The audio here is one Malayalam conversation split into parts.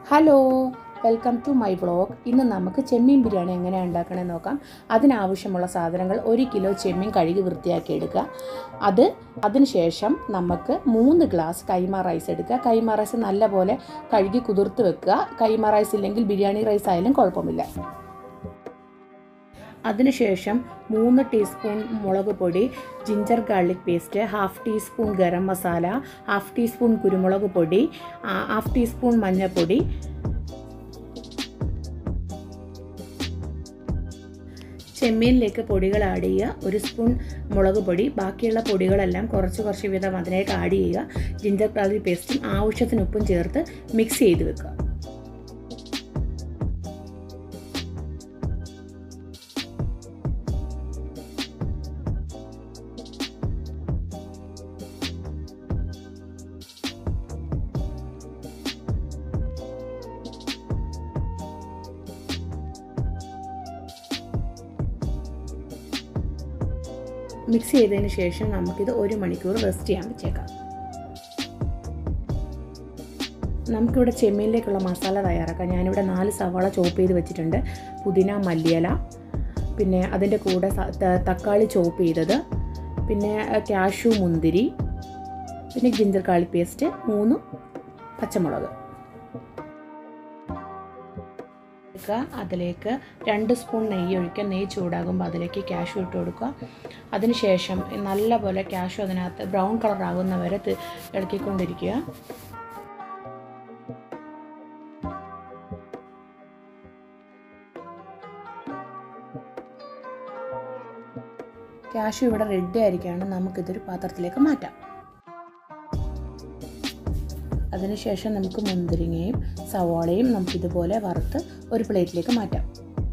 hello welcome to my vlog ഇന്ന് നമുക്ക് ചെമ്മീൻ ബിരിയാണി എങ്ങനെയാണ് ഉണ്ടാക്കണമെന്ന് നോക്കാം അതിനാവശ്യമുള്ള സാധനങ്ങൾ ഒരു കിലോ ചെമ്മീൻ കഴുകി വൃത്തിയാക്കി എടുക്കുക അത് അതിനുശേഷം നമുക്ക് മൂന്ന് ഗ്ലാസ് കൈമ റൈസ് എടുക്കുക കൈമ റൈസ് നല്ലപോലെ കഴുകി കുതിർത്ത് വെക്കുക കൈമ റൈസ് ഇല്ലെങ്കിൽ ബിരിയാണി റൈസ് ആയാലും കുഴപ്പമില്ല അതിനുശേഷം മൂന്ന് ടീസ്പൂൺ മുളക് പൊടി ginger garlic paste half teaspoon garam masala half teaspoon കുരുമുളക് പൊടി ആ, ഹാഫ് ടീസ്പൂൺ മഞ്ഞൾപ്പൊടി ചെമ്മീനിലേക്ക് പൊടികൾ ആഡ് ചെയ്യുക ഒരു സ്പൂൺ മുളക് പൊടി ബാക്കിയുള്ള പൊടികളെല്ലാം കുറച്ച് കുറച്ച് വീതം അതിലേക്ക് ആഡ് ചെയ്യുക ജിഞ്ചർ ഗാർലിക് പേസ്റ്റും ആവശ്യത്തിന് ഉപ്പും ചേർത്ത് മിക്സ് ചെയ്ത് വെക്കുക മിക്സ് ചെയ്തതിന് ശേഷം നമുക്കിത് ഒരു മണിക്കൂർ റെസ്റ്റ് ചെയ്യാൻ വെച്ചേക്കാം നമുക്കിവിടെ ചെമ്മീനിലേക്കുള്ള മസാല തയ്യാറാക്കാം ഞാനിവിടെ നാല് സവാള ചോപ്പ് ചെയ്ത് വെച്ചിട്ടുണ്ട് പുതിന മല്ലിയില പിന്നെ അതിൻ്റെ കൂടെ സ- ത- തക്കാളി ചോപ്പ് ചെയ്തത് പിന്നെ കാഷ്യൂ മുന്തിരി പിന്നെ ജിഞ്ചർ കാളി പേസ്റ്റ് മൂന്ന് പച്ചമുളക് എടുക്കുക അതിലേക്ക് രണ്ട് സ്പൂൺ നെയ്യ് ഒഴിക്കുക നെയ്യ് ചൂടാകുമ്പോൾ അതിലേക്ക് കാഷ്യൂ ഇട്ട് കൊടുക്കുക അതിനുശേഷം നല്ലപോലെ കാഷ്യൂ അതിനകത്ത് ബ്രൗൺ കളർ ആകുന്ന വരെ തി- ഇളക്കിക്കൊണ്ടിരിക്കുക കാഷ്യൂ ഇവിടെ റെഡി ആയിരിക്കുകയാണ് നമുക്കിതൊരു പാത്രത്തിലേക്ക് മാറ്റാം അതിനുശേഷം നമുക്ക് മുന്തിരിങ്ങയും സവാളയും നമുക്കിതുപോലെ വറുത്ത് ഒരു പ്ലേറ്റിലേക്ക് മാറ്റാം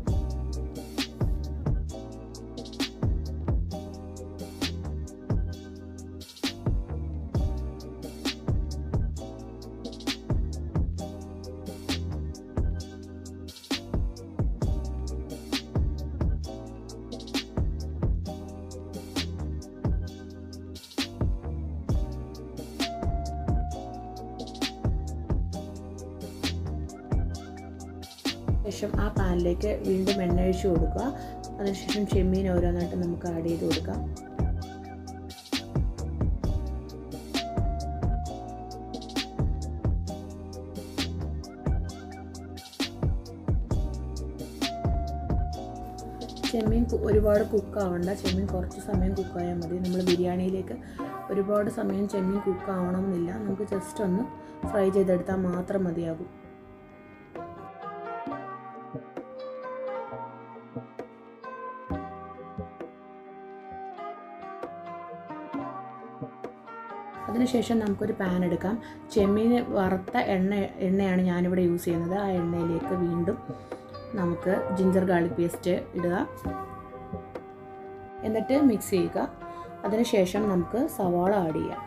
ശേഷം ആ പാനിലേക്ക് വീണ്ടും എണ്ണ ഒഴിച്ച് കൊടുക്കുക അതിനുശേഷം ചെമ്മീൻ ഓരോന്നായിട്ട് നമുക്ക് ആഡ് ചെയ്ത് കൊടുക്കാം ചെമ്മീൻ കു- ഒരുപാട് കുക്കാവണ്ട ചെമ്മീൻ കുറച്ച് സമയം കുക്കായാൽ മതി നമ്മൾ ബിരിയാണിയിലേക്ക് ഒരുപാട് സമയം ചെമ്മീൻ കുക്കാവണം എന്നില്ല നമുക്ക് ജസ്റ്റ് ഒന്ന് ഫ്രൈ ചെയ്തെടുത്താൽ മാത്രം മതിയാകും അതിനുശേഷം നമുക്കൊരു പാൻ എടുക്കാം ചെമ്മീൻ വറുത്ത എണ്ണ എണ്ണയാണ് ഞാനിവിടെ യൂസ് ചെയ്യുന്നത് ആ എണ്ണയിലേക്ക് വീണ്ടും നമുക്ക് ജിഞ്ചർ ഗാർലിക് പേസ്റ്റ് ഇടുക എന്നിട്ട് മിക്സ് ചെയ്യുക അതിനുശേഷം നമുക്ക് സവാള ആഡ് ചെയ്യാം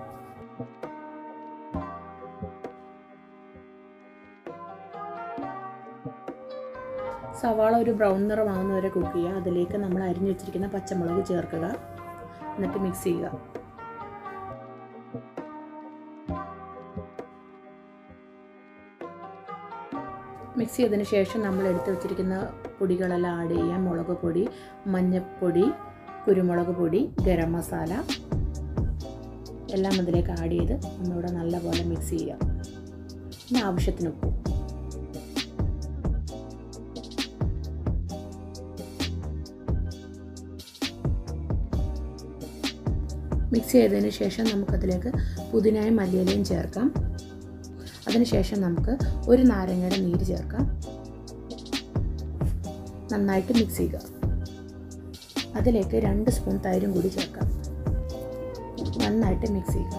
സവാള ഒരു ബ്രൗൺ നിറമാകുന്ന വരെ കുക്ക് ചെയ്യുക അതിലേക്ക് നമ്മൾ അരിഞ്ഞു വെച്ചിരിക്കുന്ന പച്ചമുളക് ചേർക്കുക എന്നിട്ട് മിക്സ് ചെയ്യുക മിക്സ് ചെയ്തതിന് ശേഷം നമ്മൾ എടുത്ത് വെച്ചിരിക്കുന്ന പൊടികളെല്ലാം ആഡ് ചെയ്യാം മുളക് പൊടി മഞ്ഞൾപ്പൊടി കുരുമുളക് പൊടി ഗരം മസാല എല്ലാം അതിലേക്ക് ആഡ് ചെയ്ത് ഒന്നുകൂടെ നല്ലപോലെ മിക്സ് ചെയ്യാം പിന്നെ ആവശ്യത്തിന് ഉപ്പും മിക്സ് ചെയ്തതിന് ശേഷം നമുക്കതിലേക്ക് പുതിനയും മല്ലിയിലയും ചേർക്കാം അതിനുശേഷം നമുക്ക് ഒരു നാരങ്ങയുടെ നീര് ചേർക്കാം നന്നായിട്ട് മിക്സ് ചെയ്യുക അതിലേക്ക് രണ്ട് സ്പൂൺ തൈരും കൂടി ചേർക്കാം നന്നായിട്ട് മിക്സ് ചെയ്യുക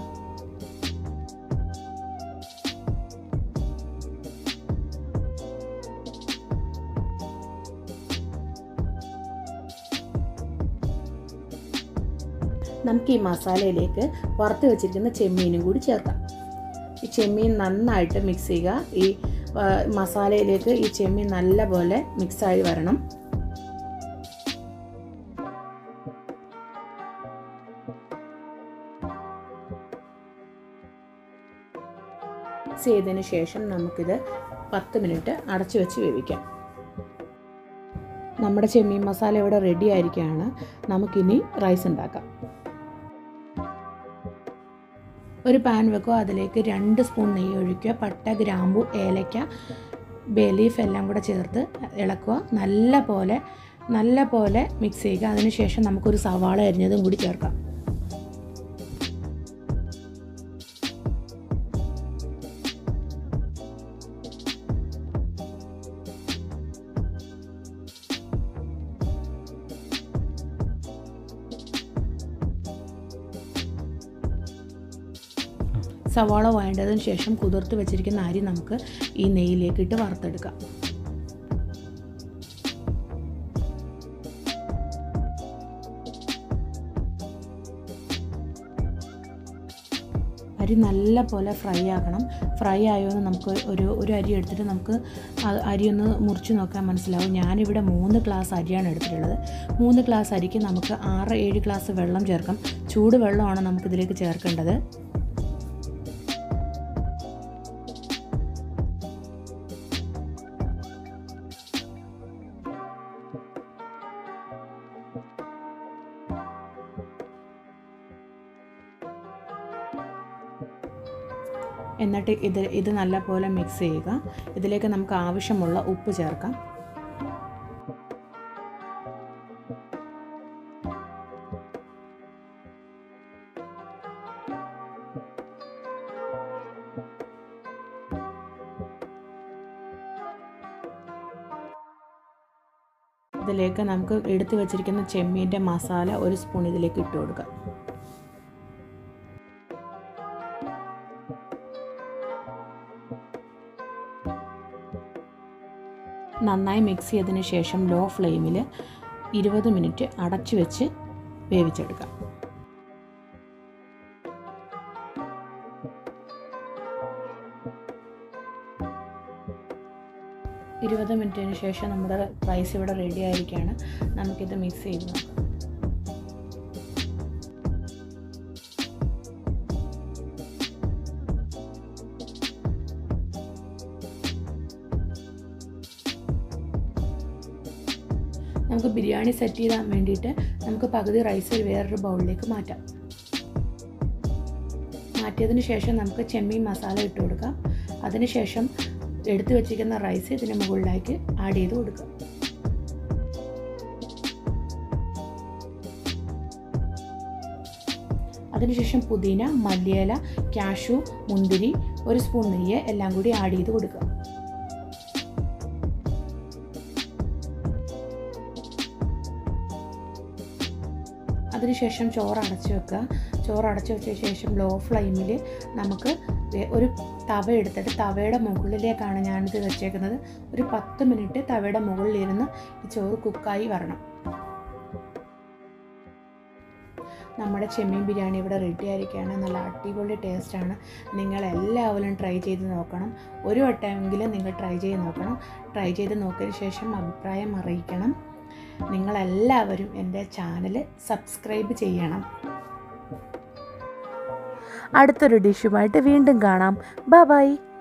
നമുക്ക് ഈ മസാലയിലേക്ക് വറുത്ത് വെച്ചിരിക്കുന്ന ചെമ്മീനും കൂടി ചേർക്കാം ഈ ചെമ്മീൻ നന്നായിട്ട് മിക്സ് ചെയ്യുക ഈ ആ, മസാലയിലേക്ക് ഈ ചെമ്മീൻ നല്ലപോലെ മിക്സായി വരണം മിക്സ് ചെയ്തതിന് ശേഷം നമുക്കിത് പത്ത് മിനിറ്റ് അടച്ചു വെച്ച് വേവിക്കാം നമ്മുടെ ചെമ്മീൻ മസാല ഇവിടെ റെഡി ആയിരിക്കുകയാണ് നമുക്കിനി റൈസ് ഉണ്ടാക്കാം ഒരു പാൻ വെക്കുക അതിലേക്ക് രണ്ട് സ്പൂൺ നെയ്യ് ഒഴിക്കുക പട്ട ഗ്രാമ്പു ഏലക്ക ബേ ലീഫ് എല്ലാം കൂടെ ചേർത്ത് ഇളക്കുക നല്ല പോലെ നല്ല പോലെ മിക്സ് ചെയ്യുക അതിനുശേഷം നമുക്കൊരു സവാള അരിഞ്ഞതും കൂടി ചേർക്കാം സവാള വഴണ്ടതിന് ശേഷം കുതിർത്ത് വെച്ചിരിക്കുന്ന അരി നമുക്ക് ഈ നെയ്യിലേക്ക് ഇട്ട് വറുത്തെടുക്കാം അരി നല്ല പോലെ ഫ്രൈ ആക്കണം ഫ്രൈ ആയോ എന്ന് നമുക്ക് ഒരു ഒരു അരി എടുത്തിട്ട് നമുക്ക് അരി ഒന്ന് മുറിച്ച് നോക്കാൻ മനസ്സിലാവും ഞാനിവിടെ മൂന്ന് ഗ്ലാസ് അരിയാണ് എടുത്തിട്ടുള്ളത് മൂന്ന് ഗ്ലാസ് അരിക്ക് നമുക്ക് ആറ് ഏഴ് ഗ്ലാസ് വെള്ളം ചേർക്കാം ചൂട് വെള്ളമാണ് നമുക്കിതിലേക്ക് ചേർക്കേണ്ടത് എന്നിട്ട് ഇത് ഇത് നല്ലപോലെ മിക്സ് ചെയ്യുക ഇതിലേക്ക് നമുക്ക് ആവശ്യമുള്ള ഉപ്പ് ചേർക്കാം ഇതിലേക്ക് നമുക്ക് എടുത്തു വെച്ചിരിക്കുന്ന ചെമ്മീൻ്റെ മസാല ഒരു സ്പൂൺ ഇതിലേക്ക് ഇട്ട് കൊടുക്കാം നന്നായി മിക്സ് ചെയ്തതിന് ശേഷം ലോ ഫ്ലെയിമിൽ ഇരുപത് മിനിറ്റ് അടച്ചു വെച്ച് വേവിച്ചെടുക്കാം ഇരുപത് മിനിറ്റിന് ശേഷം നമ്മുടെ റൈസ് ഇവിടെ റെഡി ആയിരിക്കുകയാണ് നമുക്കിത് മിക്സ് ചെയ്ത് നോക്കാം നമുക്ക് ബിരിയാണി സെറ്റ് ചെയ്യാൻ വേണ്ടിയിട്ട് നമുക്ക് പകുതി റൈസ് വേറൊരു ബൗളിലേക്ക് മാറ്റാം മാറ്റിയതിന് ശേഷം നമുക്ക് ചെമ്മീൻ മസാല ഇട്ട് കൊടുക്കാം അതിനുശേഷം എടുത്തു വെച്ചിരിക്കുന്ന റൈസ് ഇതിന് മുകളിലേക്ക് ആഡ് ചെയ്ത് കൊടുക്കുക അതിനുശേഷം പുതിന മല്ലിയില കാഷു മുന്തിരി ഒരു സ്പൂൺ നെയ്യ് എല്ലാം കൂടി ആഡ് ചെയ്ത് കൊടുക്കുക അതിനുശേഷം ചോറ് അടച്ചു വെക്കുക ചോറ് അടച്ചു വെച്ച ശേഷം ലോ ഫ്ലെയിമിൽ നമുക്ക് ഒരു തവ എടുത്തിട്ട് തവയുടെ മുകളിലേക്കാണ് ഞാനിത് വെച്ചേക്കുന്നത് ഒരു പത്ത് മിനിറ്റ് തവയുടെ മുകളിലിരുന്ന് ഈ ചോറ് കുക്കായി വരണം നമ്മുടെ ചെമ്മീൻ ബിരിയാണി ഇവിടെ റെഡി ആയിരിക്കുകയാണ് നല്ല അടിപൊളി ടേസ്റ്റാണ് നിങ്ങൾ എല്ലാവരും ട്രൈ ചെയ്ത് നോക്കണം ഒരു വട്ടമെങ്കിലും നിങ്ങൾ ട്രൈ ചെയ്ത് നോക്കണം ട്രൈ ചെയ്ത് നോക്കിയതിന് ശേഷം അഭിപ്രായം അറിയിക്കണം നിങ്ങളെല്ലാവരും എൻ്റെ ചാനൽ സബ്സ്ക്രൈബ് ചെയ്യണം അടുത്തൊരു ഡിഷുമായിട്ട് വീണ്ടും കാണാം ബൈ